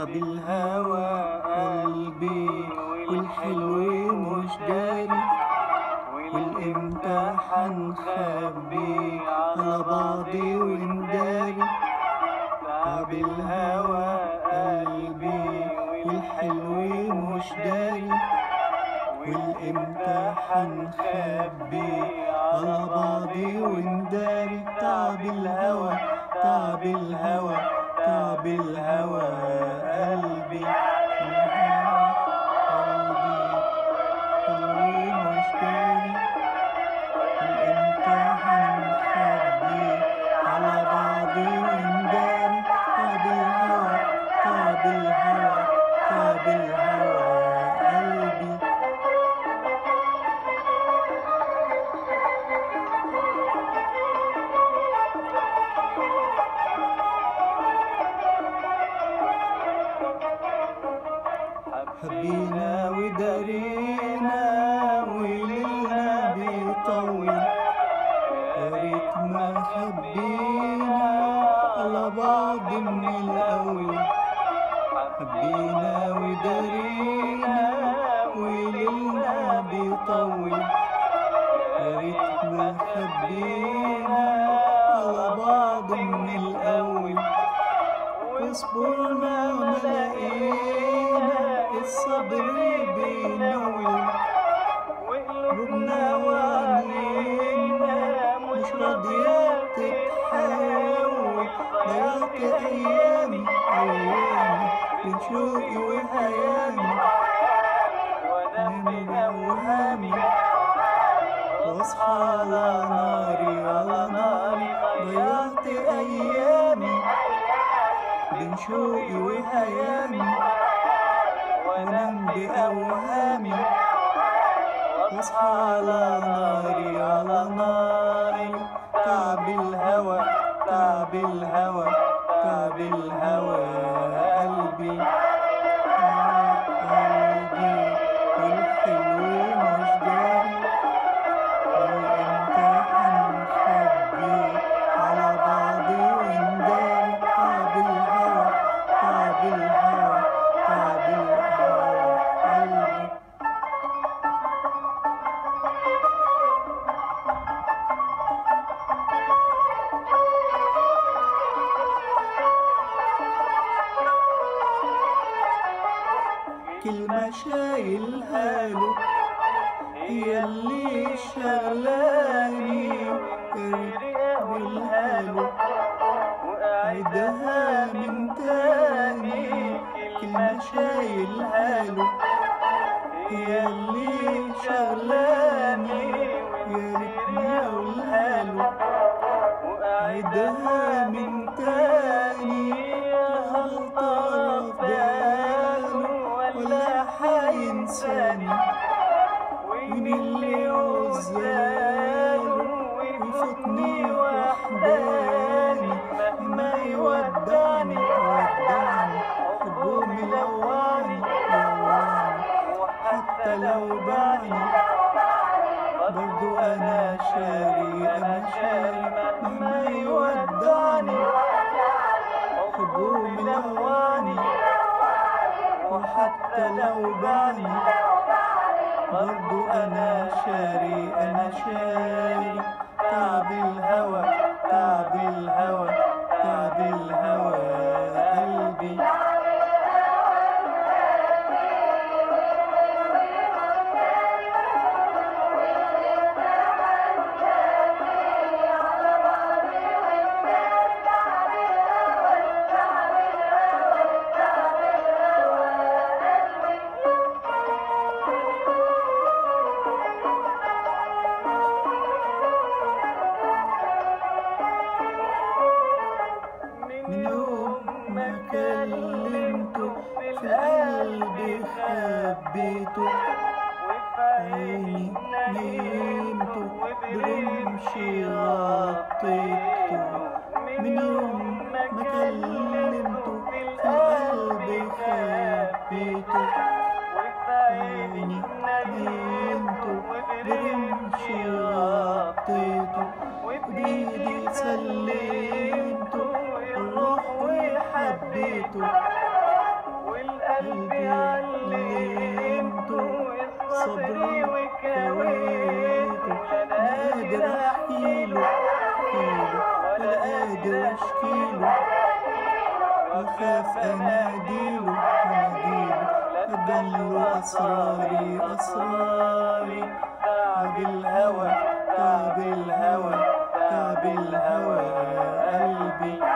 تعب الهوى قلبي والحلو مش داري والامتى حنخبي على بعضي ونداري تعب الهوى قلبي والحلو مش داري والامتى حنخبي على بعضي ونداري تعب الهوى تعب الهوى تعب الهوى قلبي قلبي حلو مش داري والامتى حنخبي على بعضي ونداري تعب الهوى تعب الهوى تعب الهوى قلبي حبينا ودارينا وليلنا بيطول يا ريت ما خبينا على بعض من الأول حبينا ودارينا وليلنا بيطول يا ريت ما خبينا على بعض من الأول وصبرنا وما لقينا الصبر بينول قلوبنا وعنينا مش راضية تتحول ضيعت أيامي أيامي بين شوقي وهيامي نام بأوهامي واصحى على ناري على ناري ضيعت أيامي بين شوقي وهيامي وانام بأوهامي واصحى على ناري على ناري تعب الهوى تعب الهوى تعب الهوى قلبي قلبي والحلو مش داري والامتى حنخبي على بعضي ونداري تعب الهوى تعب الهوى تعب الهوى قلبي كلمة شايلها له هي اللي شغلاني قربلها له عيدها من تاني كلمة شايلها له هي اللي شغلاني يا ريتني اقولها له عيدها من تاني لا هعترف باله ولا حينساني مين اللي عزاله ويفوتني وحداني ما يودعني ودعني حبه ملواني لواني حتى لو بعني برضو انا شاري انا شاري مهما يودعني حبه ملواني وحتى لو بعني برضو انا شاري انا شاري تعب الهوى تعب الهوى تعب الهوى قلبي من يوم ما كلمته في قلبي خبيته عيني نيمته برمشي غطيته من يوم ما كلمته في قلبي خبيته عيني نيمته برمشي غطيته وبإيدي سلمته الروح وحبيته قلبي علمته صبري وكويته لا قادر احكيله احكيله ولا قادر اشكيله واخاف اناديله اناديله ابان له اسراري اسراري تعب الهوى تعب الهوى تعب الهوى قلبي